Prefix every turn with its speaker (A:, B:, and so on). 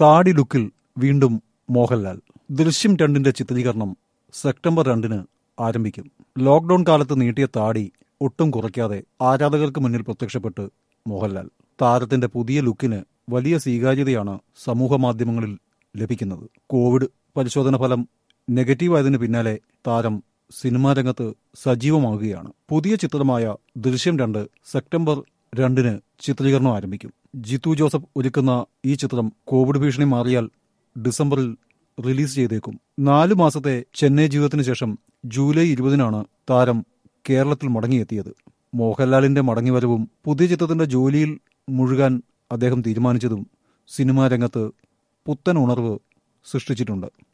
A: താടി ലുക്കിൽ വീണ്ടും മോഹൻലാൽ ദൃശ്യം രണ്ടിന്റെ ചിത്രീകരണം സെപ്റ്റംബർ രണ്ടിന് ആരംഭിക്കും ലോക്ഡൌൺ കാലത്ത് നീട്ടിയ താടി ഒട്ടും കുറയ്ക്കാതെ ആരാധകർക്ക് മുന്നിൽ പ്രത്യക്ഷപ്പെട്ട് മോഹൻലാൽ താരത്തിന്റെ പുതിയ ലുക്കിന് വലിയ സ്വീകാര്യതയാണ് സമൂഹ മാധ്യമങ്ങളിൽ ലഭിക്കുന്നത് കോവിഡ് പരിശോധന ഫലം നെഗറ്റീവായതിനു പിന്നാലെ താരം സിനിമാ രംഗത്ത് സജീവമാകുകയാണ് പുതിയ ചിത്രമായ ദൃശ്യം രണ്ട് സെപ്റ്റംബർ രണ്ടിന് ചിത്രീകരണം ആരംഭിക്കും ജിത്തു ജോസഫ് ഒരുക്കുന്ന ഈ ചിത്രം കോവിഡ് ഭീഷണി മാറിയാൽ ഡിസംബറിൽ റിലീസ് ചെയ്തേക്കും നാലു മാസത്തെ ചെന്നൈ ജീവിതത്തിന് ശേഷം ജൂലൈ ഇരുപതിനാണ് താരം കേരളത്തിൽ മടങ്ങിയെത്തിയത് മോഹൻലാലിന്റെ മടങ്ങിവരവും പുതിയ ചിത്രത്തിന്റെ ജോലിയിൽ മുഴുകാൻ അദ്ദേഹം തീരുമാനിച്ചതും സിനിമാ രംഗത്ത് പുത്തൻ ഉണർവ് സൃഷ്ടിച്ചിട്ടുണ്ട്